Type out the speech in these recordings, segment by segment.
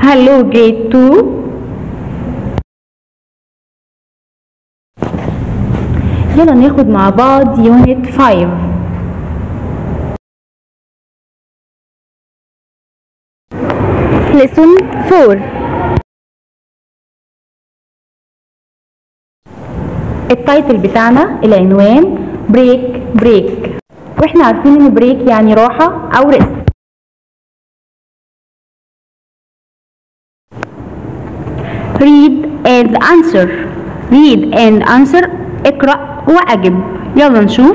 Hello grade 2 يلا ناخد مع بعض يونت 5 lesson 4 التايتل بتاعنا العنوان بريك بريك واحنا عارفين ان بريك يعني راحة او ريست read and answer read and answer اقرأ وأجب يلا نشوف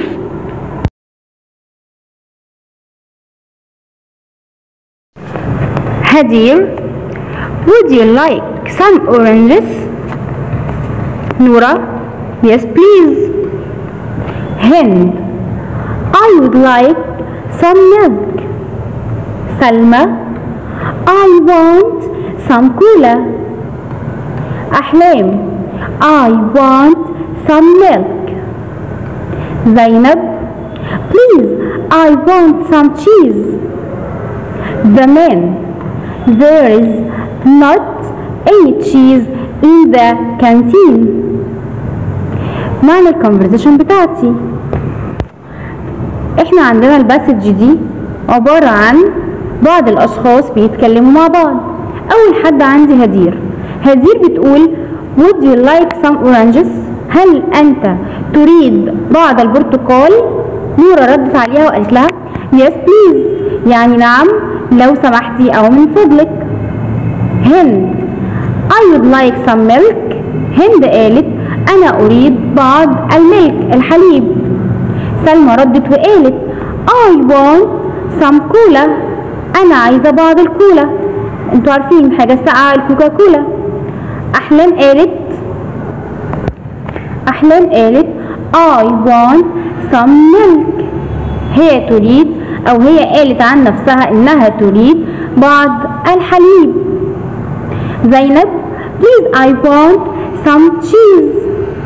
Hadir would you like some oranges Nora yes please Hind I would like some milk Salma I want some cola أحلام I want some milk Zainab Please I want some cheese The man There is not any cheese in the canteen معنى الكونفرزيشن بتاعتي احنا عندنا الباسج دي عبارة عن بعض الاشخاص بيتكلموا مع بعض اول حد عندي هدير هدير بتقول would you like some oranges هل انت تريد بعض البرتقال نورة ردت عليها وقالت لها yes please يعني نعم لو سمحتي او من فضلك هند I would like some milk هند قالت انا اريد بعض الملك الحليب سلمى ردت وقالت I want some cola انا عايزة بعض الكولا انتوا عارفين حاجة ساقعة الكوكا كولا احلام قالت احلام قالت I want some milk هي تريد او هي قالت عن نفسها انها تريد بعض الحليب زينب please I want some cheese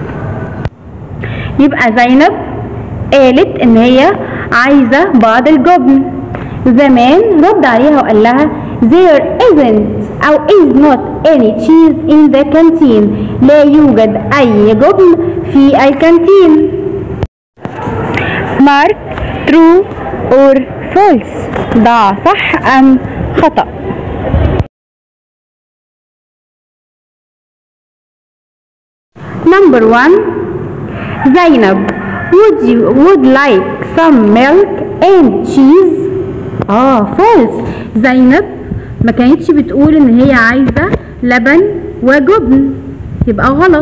يبقى زينب قالت ان هي عايزة بعض الجبن زمان رد عليها وقال لها there isn't أو is not any cheese in the canteen لا يوجد أي جبن في الكانتين مارك true or false ضع صح أم خطأ number one زينب would you would like some milk and cheese اه false زينب ما كانتش بتقول ان هي عايزه لبن وجبن يبقى غلط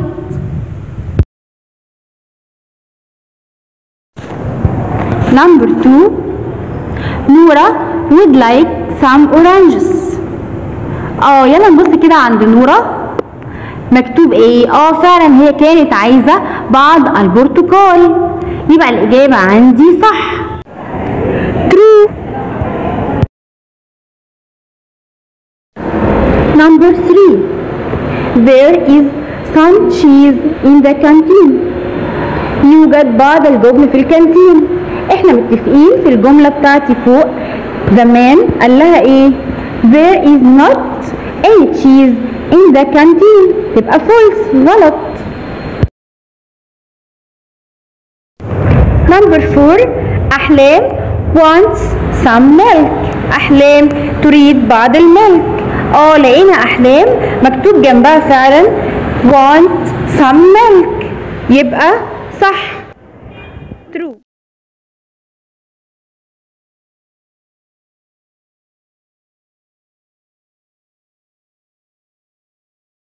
number two نورة would like some oranges اه يلا نبص كده عند نورة مكتوب ايه اه فعلا هي كانت عايزة بعض البرتقال يبقى الاجابة عندي صح true Number three, there is some cheese in the canteen. يوجد بعض الجبن في الكانتين. احنا متفقين في الجملة بتاعتي فوق the man قال لها ايه؟ There is not any cheese in the canteen. تبقى false غلط. Number four, أحلام wants some milk. أحلام تريد بعض الملك. اه لقينا احلام مكتوب جنبها فعلا want some milk يبقى صح